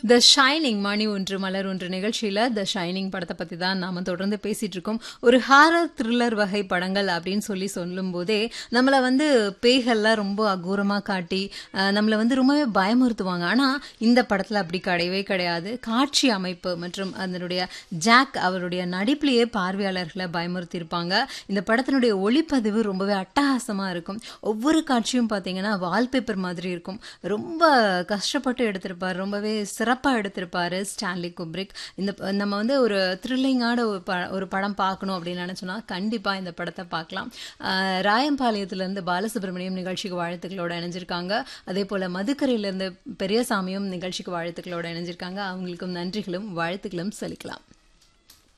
த shining மணி ஒன்று மலர் ஒன்று நிகழ்ச்சியில த ஷைனிங் படத்தை பத்தி தான் நாம தொடர்ந்து பேசிட்டு இருக்கோம் ஒரு ஹாரர் த்ரில்லர் வகை படங்கள் அப்படின்னு சொல்லி சொல்லும் போதே நம்மளை வந்து பேய்கள்லாம் ரொம்ப அகூரமா காட்டி அஹ், நம்மளை வந்து ரொம்பவே பயமுறுத்துவாங்க ஆனா இந்த படத்துல அப்படி கிடையவே கிடையாது காட்சி அமைப்பு மற்றும் அதனுடைய ஜாக் அவருடைய நடிப்பிலேயே பார்வையாளர்களை பயமுறுத்தி இருப்பாங்க இந்த படத்தினுடைய ஒளிப்பதிவு ரொம்பவே அட்டகாசமா இருக்கும் ஒவ்வொரு காட்சியும் பார்த்தீங்கன்னா வால்பேப்பர் மாதிரி இருக்கும் ரொம்ப கஷ்டப்பட்டு எடுத்திருப்பார் ரொம்பவே சிறப்பா எடுத்திருப்பாரு ஸ்டான்லி குப்ரிக் இந்த ப- நம்ம வந்து ஒரு த்ரில்லிங்கான ஒரு ப ஒரு படம் பார்க்கணும் அப்படின்னு நினைச்சோம்னா கண்டிப்பா இந்த படத்தை பார்க்கலாம் ஆஹ் ராயம்பாளையத்துல இருந்து பாலசுப்ரமணியம் நிகழ்ச்சிக்கு வாழ்த்துக்களோட இணைஞ்சிருக்காங்க அதே போல மதுக்கரையில இருந்து பெரியசாமியும் நிகழ்ச்சிக்கு வாழ்த்துக்களோட இணைஞ்சிருக்காங்க அவங்களுக்கும் நன்றிகளும் வாழ்த்துக்களும் செலுத்தலாம்